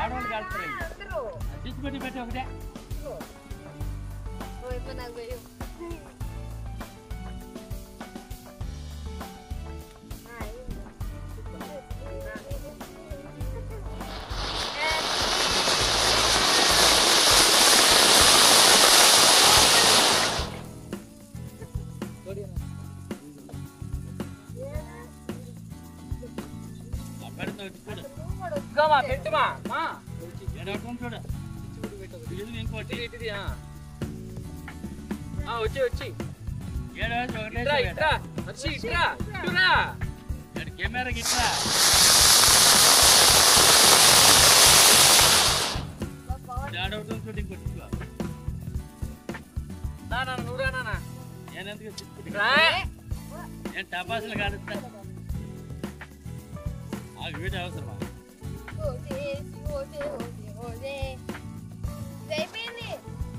ఆడవాళ్ళు కలుస్తారు అందరూ తీసి పెట్టి పెట్టి ఒకటే ఓ ఇమ్మ నాకు భయం ఆ, అయింది. పెడతా చూడు నువ్వు కూడా వచ్చి ఇంకామా పెట్టుమా మా ఏడవటం చూడు ఇది ఇంకోటి ఇటుది ఆ. ఆ, వచ్చి వచ్చి ఏడవేసి ఒకటే ఇట్రా ఇట్రా వచ్చి ఇట్రా ఇటురా కెమెరా గిట్రా ఏడవటం చూడు ఇంకోటి ఇదిగో. నా నా నువ్వురా నాన్న నేనెందుకు తీసుకుంటా రా నేను టపాసులు కాలుస్తా ఆ వీడియో అవసరమా ఓజే, ఓజే, ఓజే, ఓజే. ఇది అయిపోయింది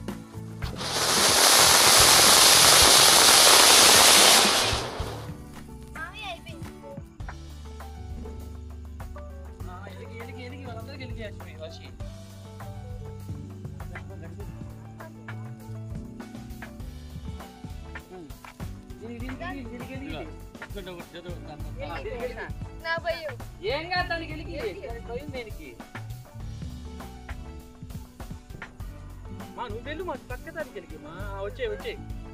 మామయ్య అయిపోయింది ఆ, ఎలిగి ఎలిగి ఎలిగి వాళ్ళందరికీ ఎలిగి వచ్చి వచ్చి దీనికి దీనికి ఎలిగి, దీనికి ఎలిగి. ఇదిగో. ఇక్కడ ఒకటి చదువుతాను ఆ, దీనికి ఎలిగినా. నా భయం ఏం కాదు దానికి ఎలిగి దానికి భయం దేనికి మా నువ్వు వెళ్ళు మా పక్క దానికి ఎలిగి మా వచ్చే వచ్చే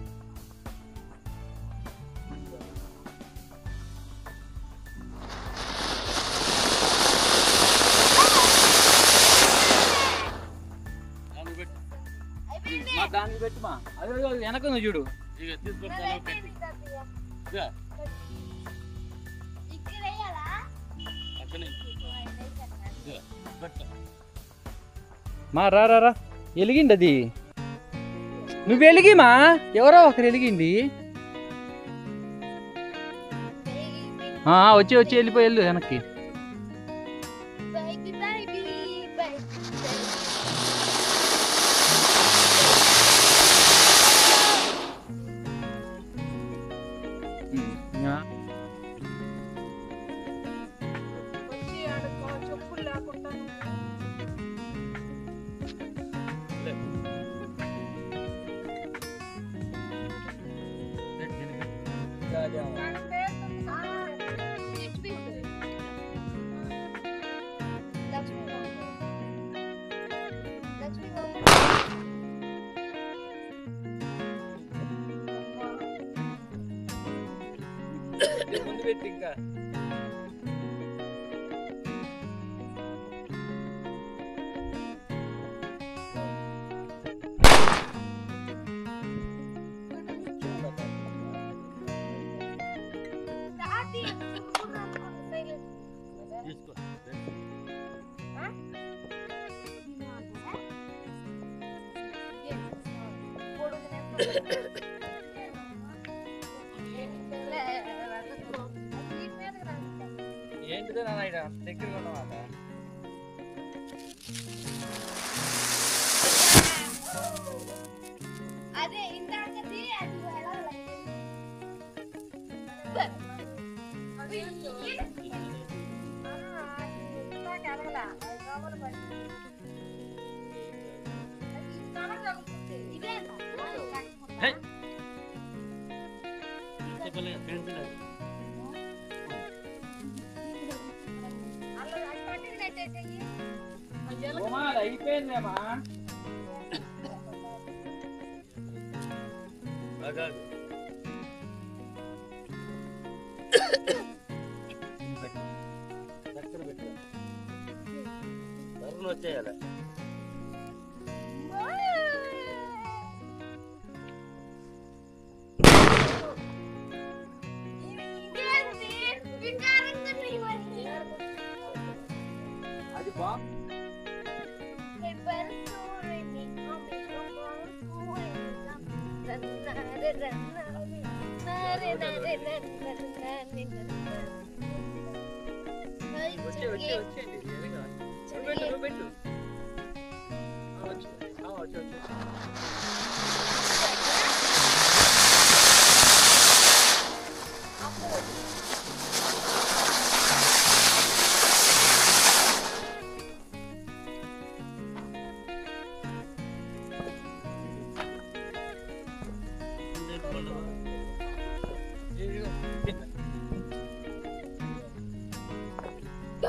దాన్ని పెట్టి అయిపోయింది మా దానికి పెట్టుమా అదే అదే వెనక ఉంది చూడు ఇక నాది తీసుకొస్తాను అయిపోయింది తాతయ్య. ఇదిగో, ఇక్కడ వేయాలా పక్కనే ఇదిగో, ఆయన వేశాను. ఇదిగో, పెట్టు. మా రా రా రా ఎలిగిండి అది నువ్వు వెలిగిమా ఎవరో ఒకరు వెలిగింది Baby, ఆ, వచ్చి వచ్చి వెళ్ళిపోయి వెళ్ళు వెనక్కి baby, baby, baby, baby. ఆ. వచ్చి ఆడుకో, చెప్పులు లేకుండా అంటే ఆ, HP. Lakshmi bomb. Lakshmi bomb. ముందు పెట్టి ఇంకా తాతి, చూడు, silent. తీసుకో ఆ? ఏంటిదే నాన్న ఇక్కడ దగ్గరగా ఉన్నమాట అదే ఇందాకది అది వెళ్ళాలి అది ఇందాక ఎరగల అది లోపల పడింది అది ఇందాక తగులుతుంది. ఇదే హే. చెప్పలేదు పెన్సిల్ అది అలా అది పక్కన పెట్టేసేయి. ఉమా, అది అయిపోయిందేమా బాగా దగ్గర పెట్టు తరుణ్ వచ్చేయాలి ఇదేంటి? వికారంగా నీవన్నీ. అది బా Paper story, Miko, Miko, story. Nare, nare, nare, nare, nare, nare, nare. Ay, వచ్చే వచ్చే చెయ్యి. వచ్చేయండి ఎదురుగా. నువ్వు పెట్టు నువ్వు పెట్టు ఆ, వచ్చి ఆ, వచ్చి వచ్చి వచ్చి.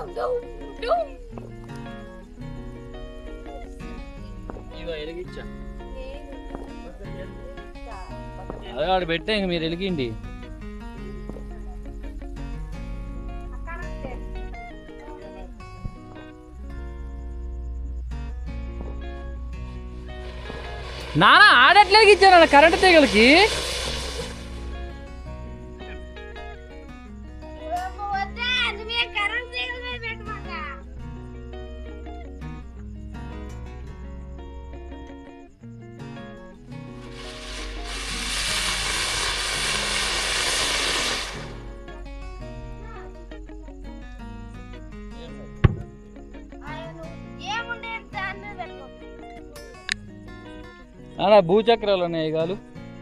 డూమ్ డూమ్ ఇగో వెలిగించా అదే ఆడ పెట్టే ఇంక మీరు వెలిగిండి నానా ఆడెట్లా వెలిగించారు కరెంట్ తీగలకి వద్దా నువ్వే కరెంట్ తీగల మీద పెట్టమాక ఏముండే దాని మీద పెట్టుకో నానా భూచక్రాలు ఉన్నాయి కాలు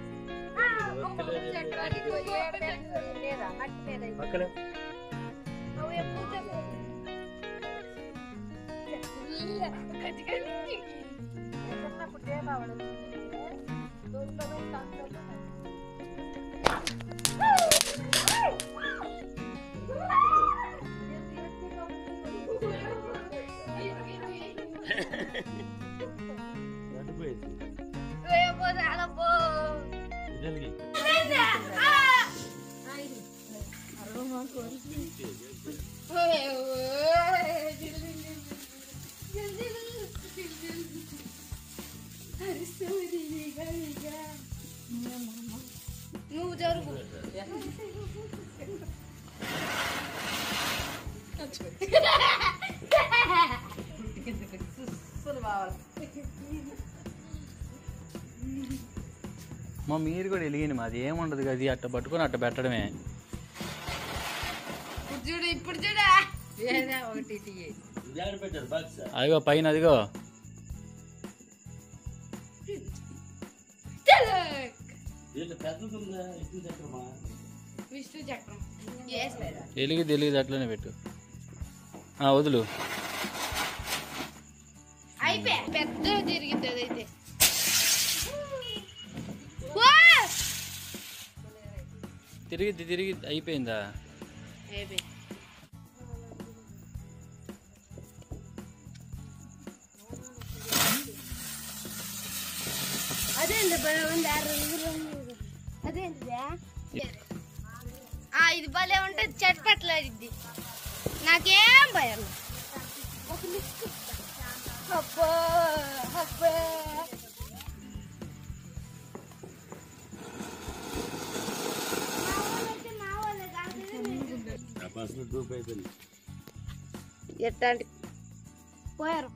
చక్రాలు ఇదిగో ఏడ పెట్టు లేదా మట్టి మీద ఇది. పక్కన అవి ఎప్పుడు చక్రాలు? చక్రాలు. గజ్జి గజ్జి. చిన్నప్పుడు దేవావళి వచ్చింది. దొంగలు, సంతలు. పడిపోయింది రేపు చాలా పో. ఇదలిగి నువ్వు జరుగు మా మీరు కూడా వెలిగింది మాది ఏముండదు కదా అట్ట పట్టుకొని అట్ట పెట్టడమే చూడు ఇప్పుడు చూడా జాగ్రత్త పెట్టారు బాక్స్ అదిగో పైన అదిగో దీంట్లో పెద్దదిందా ఎక్కువ చక్రమా విష్ణు చక్రం వెలిగి తెలియదు అట్లనే పెట్టు ఆ, వదులు అయిపోయా పెద్ద తిరిగింది అదైతే తిరిగి తిరిగి అయిపోయిందా అదేంటి భలే ఉంది ఆ రంగు రంగు అదేంటిదా ఆ, ఇది భలే ఉంటుంది చట్పట్లాడిద్ది నాకేం భయం ఒక లిస్ట్ అబ్బా అబ్బా మా వాళ్ళైతే మా వాళ్ళే కాదు. బస్సు గ్రూప్ అయిపోయింది ఎట్లాంటి పోయారు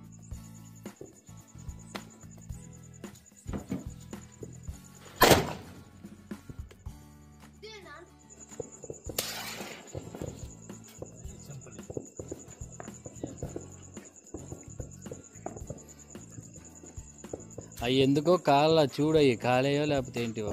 సింపుల్ అవి ఎందుకో కాళ్ళ చూడయి కాలేయో లేకపోతే ఏంటివో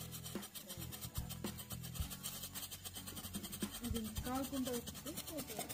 కాకుండా